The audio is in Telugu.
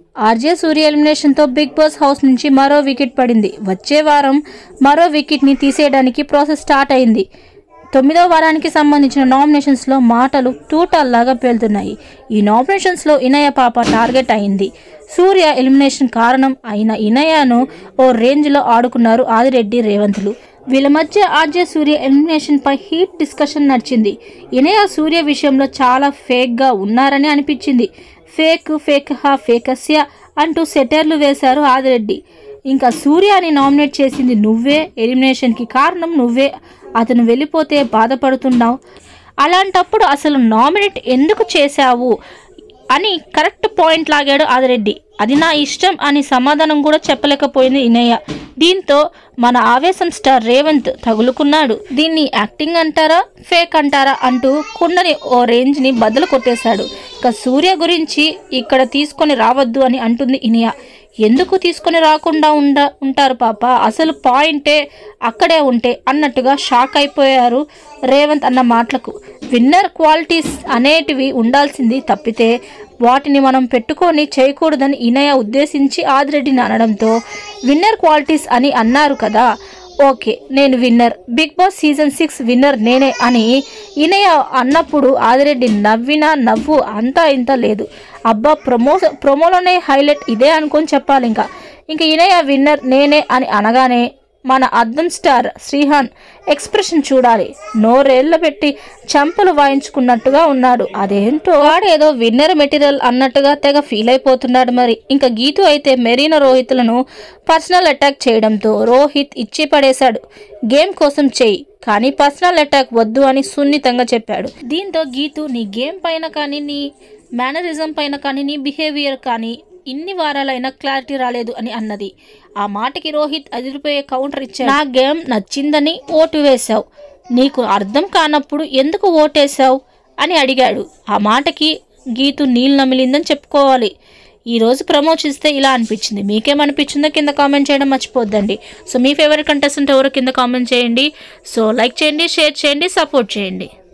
ఆర్జే సూర్య ఎలిమినేషన్తో బిగ్ బాస్ హౌస్ నుంచి మరో వికెట్ పడింది వచ్చే వారం మరో వికెట్ని తీసేయడానికి ప్రాసెస్ స్టార్ట్ అయింది తొమ్మిదో వారానికి సంబంధించిన నామినేషన్స్లో మాటలు తూటాల్లాగా పేలుతున్నాయి ఈ నామినేషన్స్లో ఇనయ పాప టార్గెట్ అయింది సూర్య ఎలిమినేషన్ కారణం అయిన ఇనయను ఓ రేంజ్లో ఆడుకున్నారు ఆదిరెడ్డి రేవంతులు వీళ్ళ మధ్య ఆర్జే సూర్య ఎలిమినేషన్ పై హీట్ డిస్కషన్ నడిచింది ఇనయ సూర్య విషయంలో చాలా ఫేక్గా ఉన్నారని అనిపించింది ఫేక్ ఫేక్ హా ఫేకస్య అంటూ సెటర్లు వేశారు ఆదిరెడ్డి ఇంకా సూర్యాని నామినేట్ చేసింది నువ్వే ఎలిమినేషన్కి కారణం నువ్వే అతను వెళ్ళిపోతే బాధపడుతున్నావు అలాంటప్పుడు అసలు నామినేట్ ఎందుకు చేశావు అని కరెక్ట్ పాయింట్ లాగాడు ఆదిరెడ్డి అది నా ఇష్టం అని సమాధానం కూడా చెప్పలేకపోయింది ఇనయ్య దీంతో మన ఆవేశం స్టార్ రేవంత్ తగులుకున్నాడు దీన్ని యాక్టింగ్ అంటారా ఫేక్ అంటారా అంటూ కుండని ఓ రేంజ్ని బద్దలు కొట్టేశాడు ఇక సూర్య గురించి ఇక్కడ తీసుకొని రావద్దు అని అంటుంది ఇనియా ఎందుకు తీసుకొని రాకుండా ఉండ ఉంటారు పాప అసలు పాయింటే అక్కడే ఉంటే అన్నట్టుగా షాక్ అయిపోయారు రేవంత్ అన్న మాటలకు విన్నర్ క్వాలిటీస్ అనేటివి ఉండాల్సింది తప్పితే వాటిని మనం పెట్టుకొని చేయకూడదని ఇనయ ఉద్దేశించి ఆదిరెడ్డిని అనడంతో విన్నర్ క్వాలిటీస్ అని అన్నారు కదా ఓకే నేను winner Bigg Boss season six winner నేనే అని ఇనయ అన్నప్పుడు ఆదిరెడ్డి నవ్వినా నవ్వు అంతా ఇంత లేదు అబ్బా ప్రమో ప్రమోలోనే హైలైట్ ఇదే అనుకొని చెప్పాలి ఇంకా ఇంకా ఇనయ విన్నర్ నేనే అని అనగానే మన అద్దం స్టార్ శ్రీహాన్ ఎక్స్ప్రెషన్ చూడాలి నోరేళ్ల పెట్టి చంపలు వాయించుకున్నట్టుగా ఉన్నాడు అదేంటో వాడేదో విన్నర్ మెటీరియల్ అన్నట్టుగా తెగ ఫీల్ అయిపోతున్నాడు మరి ఇంకా గీతు అయితే మెరీనా రోహిత్లను పర్సనల్ అటాక్ చేయడంతో రోహిత్ ఇచ్చి పడేశాడు గేమ్ కోసం చేయి కానీ పర్సనల్ అటాక్ వద్దు అని సున్నితంగా చెప్పాడు దీంతో గీతు నీ గేమ్ పైన కానీ నీ మేనరిజం పైన కానీ నీ బిహేవియర్ కానీ ఇన్ని వారాలైనా క్లారిటీ రాలేదు అని అన్నది ఆ మాటకి రోహిత్ అదిరిపోయే కౌంటర్ ఇచ్చాడు నా గేమ్ నచ్చిందని ఓటు వేశావు నీకు అర్థం కానప్పుడు ఎందుకు ఓటేశావు అని అడిగాడు ఆ మాటకి గీతు నీళ్ళు నమిలిందని చెప్పుకోవాలి ఈ రోజు ప్రమోట్ ఇస్తే ఇలా అనిపించింది మీకేమనిపించిందో కింద కామెంట్ చేయడం మర్చిపోద్దండి సో మీ ఫేవరెట్ కంటెస్టెంట్ ఎవరో కింద కామెంట్ చేయండి సో లైక్ చేయండి షేర్ చేయండి సపోర్ట్ చేయండి